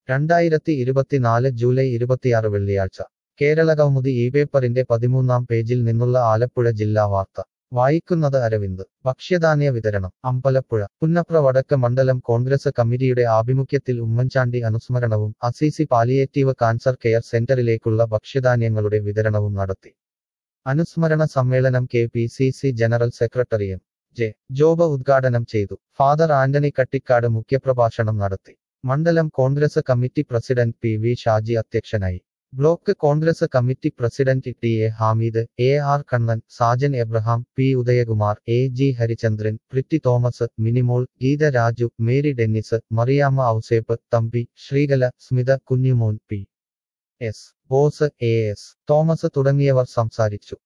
രണ്ടായിരത്തി ഇരുപത്തിനാല് ജൂലൈ ഇരുപത്തിയാറ് വെള്ളിയാഴ്ച കേരള കൗമുദി ഈ പേപ്പറിന്റെ പതിമൂന്നാം പേജിൽ നിന്നുള്ള ആലപ്പുഴ ജില്ലാ വാർത്ത വായിക്കുന്നത് അരവിന്ദ് ഭക്ഷ്യധാന്യ വിതരണം അമ്പലപ്പുഴ പുന്നപ്ര വടക്ക് മണ്ഡലം കോൺഗ്രസ് കമ്മിറ്റിയുടെ ആഭിമുഖ്യത്തിൽ ഉമ്മൻചാണ്ടി അനുസ്മരണവും അസീസി പാലിയേറ്റീവ് കാൻസർ കെയർ സെന്ററിലേക്കുള്ള ഭക്ഷ്യധാന്യങ്ങളുടെ വിതരണവും നടത്തി അനുസ്മരണ സമ്മേളനം K P C C general secretary M J Joba ഉദ്ഘാടനം ചെയ്തു ഫാദർ ആന്റണി കട്ടിക്കാട് മുഖ്യപ്രഭാഷണം നടത്തി മണ്ഡലം Congress committee president P V Shaji അധ്യക്ഷനായി block Congress committee president T A Hamid A R Kannan Sajan Abraham P Udayakumar A G Harichandran Pritty Thomas Minimol Geetha Raju Mary Dennis Mariyamma Ouseph Thampi Sreekala Smitha Kunjumon P S Bose A S Thomas തുടങ്ങിയവർ സംസാരിച്ചു